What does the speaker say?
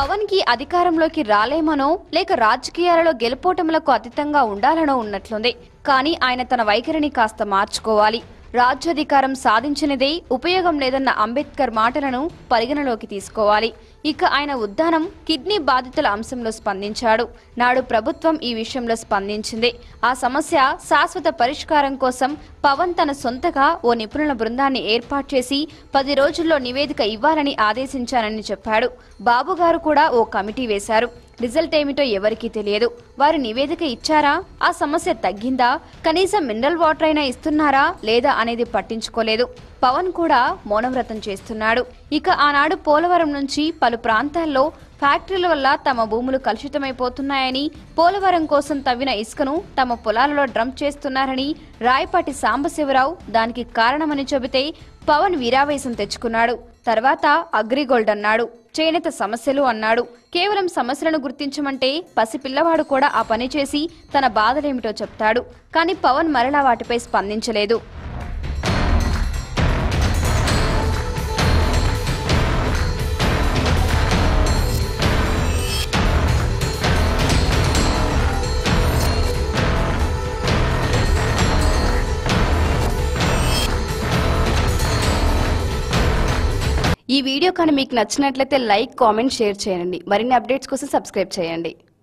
పవన్ కి అధికారంలోకి రాలేమనో లేక రాజకీయాలలో గెలుపోటములకు అతీతంగా ఉండాలనో ఉన్నట్లుంది కానీ ఆయన తన వైఖరిని కాస్త మార్చుకోవాలి రాజ్యాధికారం సాధించినదే ఉపయోగం లేదన్న అంబేద్కర్ మాటలను పరిగణలోకి తీసుకోవాలి ఇక ఆయన ఉద్దానం కిడ్నీ బాధితుల అంశంలో స్పందించాడు నాడు ప్రభుత్వం ఈ విషయంలో స్పందించింది ఆ సమస్య శాశ్వత పరిష్కారం కోసం పవన్ తన సొంతగా ఓ నిపుణుల బృందాన్ని ఏర్పాటు చేసి పది రోజుల్లో నివేదిక ఇవ్వాలని ఆదేశించానని చెప్పాడు బాబు గారు కూడా ఓ కమిటీ వేశారు రిజల్ట్ ఏమిటో ఎవరికీ తెలియదు వారు నివేదిక ఇచ్చారా ఆ సమస్య తగ్గిందా కనీసం మినరల్ వాటర్ అయినా ఇస్తున్నారా లేదా అనేది పట్టించుకోలేదు పవన్ కూడా మౌనవ్రతం చేస్తున్నాడు ఇక ఆనాడు పోలవరం నుంచి పలు ప్రాంతాల్లో ఫ్యాక్టరీల వల్ల తమ భూములు కలుషితమైపోతున్నాయని పోలవరం కోసం తవ్విన ఇసుకను తమ పొలాలలో డ్రంప్ చేస్తున్నారని రాయపాటి సాంబశివరావు దానికి కారణమని చెబితే పవన్ వీరావేశం తెచ్చుకున్నాడు తర్వాత అగ్రిగోల్డ్ అన్నాడు చేనేత సమస్యలు అన్నాడు కేవలం సమస్యలను గుర్తించమంటే పసిపిల్లవాడు కూడా ఆ పని చేసి తన బాధలేమిటో చెప్తాడు కానీ పవన్ మరలా వాటిపై స్పందించలేదు ఈ వీడియో కానీ మీకు నచ్చినట్లయితే లైక్ కామెంట్ షేర్ చేయండి మరిన్ని అప్డేట్స్ కోసం సబ్స్క్రైబ్ చేయండి